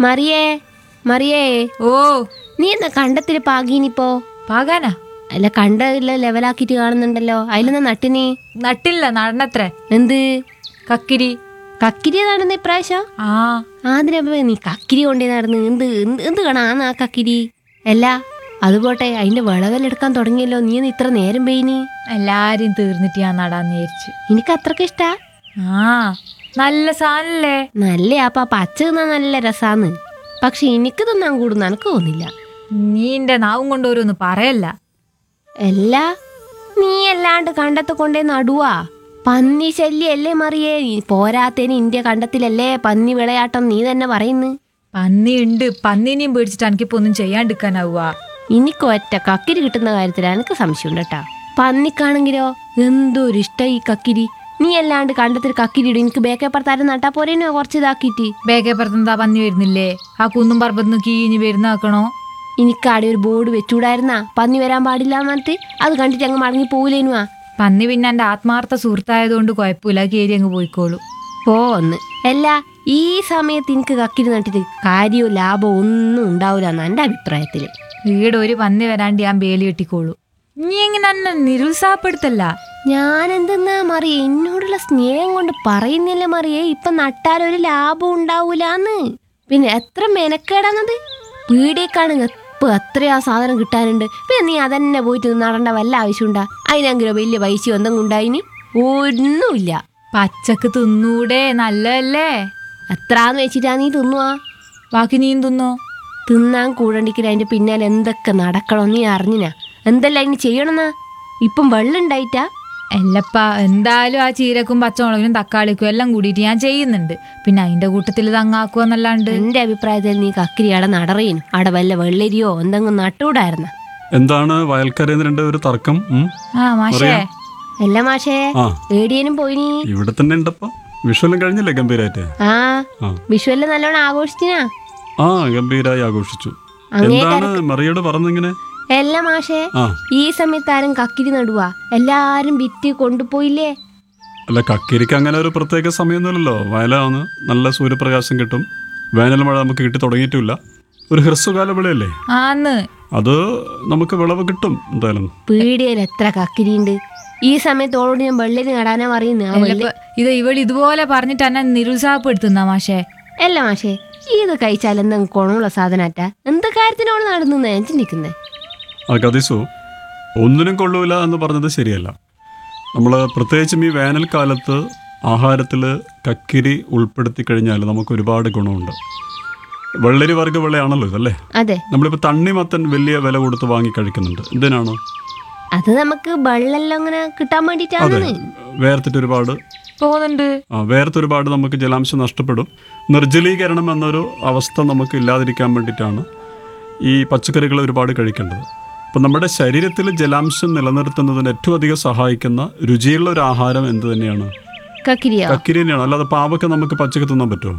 മറിയേ മറിയേ ഓ നീ എന്നാ കണ്ടത്തില് പാകീനിപ്പോ പാകാനാ അല്ല കണ്ടല്ല ലെവലാക്കിട്ട് കാണുന്നുണ്ടല്ലോ അതിലെന്നാ നട്ടിനി നട്ടില്ല നടണത്രേ എന്ത് കക്കിരി കക്കിരി നടന്ന ഇപ്രാവശ്യം ആ ആദ്യം നീ കക്കിരി കൊണ്ടേ നടന്ന് എന്ത് എന്ത് എന്ത് കാണാന്ന് ആ കക്കിരി അല്ല അത് പോട്ടെ അതിന്റെ വിളവെല്ലെടുക്കാൻ തുടങ്ങിയല്ലോ നീ ഒന്ന് ഇത്ര നേരം പെയ്നി എല്ലാരും തീർന്നിട്ട് ഞാൻ നടാന്ന് വിചാരിച്ചു എനിക്ക് അത്രക്ക് ഇഷ്ടാ ആ നല്ല സാധനല്ലേ നല്ല അപ്പൊ പച്ച തിന്നാൻ നല്ല രസാന്ന് പക്ഷെ എനിക്ക് തിന്നാൻ കൂടുന്ന എനിക്ക് തോന്നില്ല നീ എന്റെ നാവും കൊണ്ട് ഓരോന്ന് പറയല്ല അല്ല നീ അല്ലാണ്ട് കണ്ടത്ത് കൊണ്ടേ നടുവാ പന്നി ശല്യല്ലേ മറിയേ ഈ പോരാത്തേന് ഇന്ത്യ കണ്ടത്തിലല്ലേ പന്നി വിളയാട്ടം നീ തന്നെ പറയുന്നു പന്നി ഉണ്ട് പന്നിനെയും പേടിച്ചിട്ട് എനിക്കിപ്പോ ഒന്നും ചെയ്യാണ്ടിരിക്കാനാവുക എനിക്ക് ഒറ്റ കക്കിരി കിട്ടുന്ന കാര്യത്തിൽ എനിക്ക് സംശയമുണ്ട് കേട്ടാ പന്നിക്കാണെങ്കിലോ എന്തോ ഒരു ഇഷ്ടം ഈ കക്കിരി നീ അല്ലാണ്ട് കണ്ടത്തിൽ കക്കിരി ഇടും എനിക്ക് ബേക്കേപ്പുറത്താരും നട്ടാ പോരേനോ കുറച്ച് ഇതാക്കിയിട്ട് ബേക്കേപ്പുറത്തെന്താ പന്നി വരുന്നില്ലേ ആ കുന്നും പറമ്പത്തുനിന്ന് കീഞ്ഞ് വരുന്ന ആക്കണോ എനിക്കാടെ ഒരു ബോർഡ് വെച്ചൂടായിരുന്നാ പന്നി വരാൻ പാടില്ല എന്നിട്ട് അത് കണ്ടിട്ട് അങ്ങ് മടങ്ങി പോവില്ലേനുവാ പന്നി പിന്നെ എന്റെ ആത്മാർത്ഥ സുഹൃത്തായതുകൊണ്ട് കുഴപ്പമില്ല കയറി അങ്ങ് പോയിക്കോളൂ പോന്ന് അല്ല ഈ സമയത്ത് എനിക്ക് കക്കിരി നട്ടിട്ട് കാര്യവും ലാഭവും ഒന്നും ഉണ്ടാവില്ല എന്നാ എൻ്റെ അഭിപ്രായത്തിൽ വീട് ഒരു പന്നി വരാണ്ട് ഞാൻ ബേലി കെട്ടിക്കോളൂ നീ ഇങ്ങനെ എന്നെ നിരുത്സാഹപ്പെടുത്തല്ല ഞാൻ എന്തെന്നാ മറിയ എന്നോടുള്ള സ്നേഹം കൊണ്ട് പറയുന്നില്ല മറിയേ ഇപ്പൊ നട്ടാലൊരു ലാഭം ഉണ്ടാവൂലാന്ന് പിന്നെ എത്ര മെനക്കേടാന്നത് പീടിയേക്കാണ് ഇപ്പൊ എത്രയാ സാധനം കിട്ടാനുണ്ട് പിന്നെ നീ അതന്നെ പോയിട്ട് നടണ്ട വല്ല ആവശ്യമുണ്ടാ അതിനെങ്കിലോ വലിയ പൈസ എന്തെങ്കിലും ഉണ്ടായിന് ഒന്നുമില്ല പച്ചക്ക് തിന്നൂടെ നല്ലതല്ലേ എത്രാന്ന് വെച്ചിട്ടാ നീ തിന്നുവാ ബാക്കി നീ തിന്നോ തിന്നാൻ കൂടണ്ടിക്കില്ല അതിന്റെ പിന്നാലെ എന്തൊക്കെ നടക്കണം നീ അറിഞ്ഞിനാ എന്തെല്ലാം അതിന് ചെയ്യണമെന്നാ ഇപ്പം വെള്ളം ഉണ്ടായിട്ടാ എല്ലപ്പ എന്തായാലും ആ ചീരക്കും പച്ചമുളകിനും തക്കാളിക്കും എല്ലാം കൂടിയിട്ട് ഞാൻ ചെയ്യുന്നുണ്ട് പിന്നെ അതിന്റെ കൂട്ടത്തിൽ തങ്ങാക്കുവന്നല്ലാണ്ട് എന്റെ അഭിപ്രായത്തിൽ നീ കക്കിരി അവിടെ നടറിയനും അവിടെ വല്ല വെള്ളരിയോ എന്തെങ്കിലും നട്ടുകൂടായിരുന്ന എന്താണ് വയൽക്കരയിൽ രണ്ട് ഒരു തർക്കം ഉം? ആ മാഷേ അല്ല മാഷേ ആ ഏടിയനും പോയിനി ഇവിടെ തന്നെ ഉണ്ടപ്പോ വിഷുവെല്ലാം കഴിഞ്ഞില്ലേ ഗംഭീരായിട്ട് ആ ആ വിഷുവെല്ലാം നല്ലോണം ആഘോഷിച്ചിനാ ആ ഗംഭീരായി ആഘോഷിച്ചു അങ്ങേ എന്താണ് മറിയോട് പറഞ്ഞിങ്ങനെ അല്ല മാഷേ ആ ഈ സമയത്ത് ആരും കക്കിരി നടുവാ എല്ലാരും വിറ്റ് കൊണ്ടുപോയില്ലേ അല്ല കക്കിരിക്ക് അങ്ങനെ ഒരു പ്രത്യേക സമയമൊന്നുമില്ലല്ലോ വയലാണ് നല്ല സൂര്യപ്രകാശം കിട്ടും വേനൽ മഴ നമുക്ക് കിട്ടി തുടങ്ങിയിട്ടില്ല ഒരു ഹ്രസ്വകാല വിളയല്ലേ ആന്ന് അത് നമുക്ക് വിളവ് കിട്ടും എന്തായാലും പീടിയയിൽ എത്ര കക്കിരി ഉണ്ട് ഈ സമയത്ത് ഓളോട് ഞാൻ വെള്ളരി നടാനാ പറയുന്നത് ആ വെള്ളരി എല്ലപ്പ ഇത് ഇവൾ ഇതുപോലെ പറഞ്ഞിട്ട് എന്നെ നിരുത്സാഹപ്പെടുത്തുന്ന മാഷേ അല്ല മാഷേ ഇത് കഴിച്ചാൽ എന്തെങ്കിലും ഗുണമുള്ള സാധനറ്റാ എന്ത് കാര്യത്തിനോട് നടന്നു ഞാൻ ചിന്തിക്കുന്നേ ആ കതീസു ഒന്നിനും കൊള്ളൂല എന്ന് പറഞ്ഞത് ശരിയല്ല നമ്മൾ പ്രത്യേകിച്ചും ഈ വേനൽക്കാലത്ത് ആഹാരത്തിൽ കക്കിരി ഉൾപ്പെടുത്തി കഴിഞ്ഞാൽ നമുക്ക് ഒരുപാട് ഗുണമുണ്ട് വെള്ളരി വർഗ്ഗ വിളയാണല്ലോ ഇതല്ലേ അതെ നമ്മളിപ്പോൾ തണ്ണിമത്തൻ വലിയ വില കൊടുത്ത് വാങ്ങി കഴിക്കുന്നുണ്ട് എന്തിനാണ് അത് നമുക്ക് വെള്ളെല്ലാം അങ്ങനെ കിട്ടാൻ അതെ വേണ്ടിട്ടാണ് വേർത്തിട്ട് ഒരുപാട് പോകുന്നുണ്ട് ആ വേർത്ത് ഒരുപാട് നമുക്ക് ജലാംശം നഷ്ടപ്പെടും നിർജ്ജലീകരണം എന്നൊരു അവസ്ഥ നമുക്ക് ഇല്ലാതിരിക്കാൻ വേണ്ടിയിട്ടാണ് ഈ പച്ചക്കറികൾ ഒരുപാട് കഴിക്കേണ്ടത് അപ്പം നമ്മുടെ ശരീരത്തിൽ ജലാംശം നിലനിർത്തുന്നതിന് ഏറ്റവും അധികം സഹായിക്കുന്ന രുചിയുള്ള ഒരു ആഹാരം എന്ത് തന്നെയാണ് കക്കിരിയോ കക്കിരി തന്നെയാണ് അല്ലാതെ പാവയ്ക്ക് നമുക്ക് പച്ചക്ക് തിന്നാൻ പറ്റുമോ